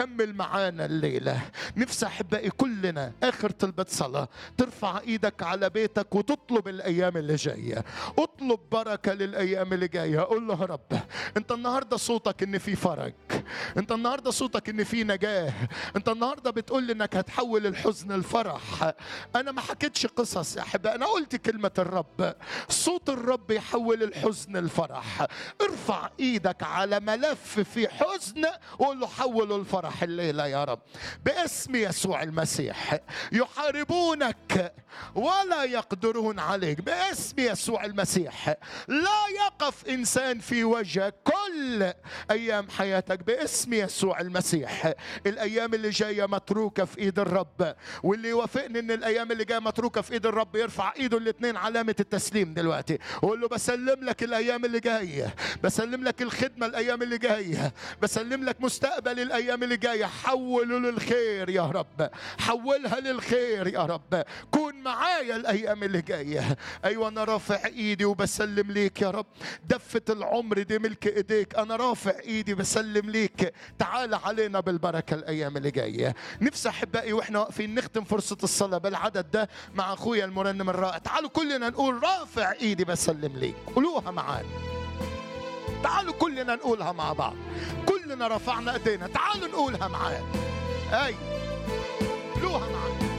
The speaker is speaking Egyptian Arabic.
كمل معانا الليلة نفسي أحبائي كلنا آخر طلبة صلاة ترفع إيدك على بيتك وتطلب الأيام اللي جاية اطلب بركة للأيام اللي جاية قول له يا رب أنت النهاردة صوتك إن في فرج أنت النهاردة صوتك إن في نجاة أنت النهاردة بتقول لي إنك هتحول الحزن لفرح أنا ما حكيتش قصص يا أحبائي أنا قلت كلمة الرب صوت الرب يحول الحزن لفرح ارفع إيدك على ملف في حزن وقول له حوله الفرح الليلة يا رب باسم يسوع المسيح يحاربونك ولا يقدرون عليك باسم يسوع المسيح لا يقف إنسان في وجهك كل أيام حياتك باسم يسوع المسيح الأيام اللي جاية متروكة في إيد الرب واللي يوافقني إن الأيام اللي جاية متروكة في إيد الرب يرفع إيده الاثنين علامة التسليم دلوقتي وقول له بسلم لك الأيام اللي جاية بسلم لك الخدمة الأيام اللي جاية بسلم لك مستقبل الأيام اللي جاية حوله للخير يا رب حولها للخير يا رب كون معايا الأيام اللي جاية أيوة أنا رافع إيدي وبسلم ليك يا رب دفة العمر دي ملك إيديك أنا رافع إيدي بسلم ليك تعال علينا بالبركة الأيام اللي جاية نفسي أحبائي وإحنا واقفين نختم فرصة الصلاة بالعدد ده مع أخويا المرنم الرائع تعالوا كلنا نقول رافع إيدي بسلم ليك قولوها معانا تعالوا كلنا نقولها مع بعض كلنا رفعنا ايدينا تعالوا نقولها معانا اي قولوها معانا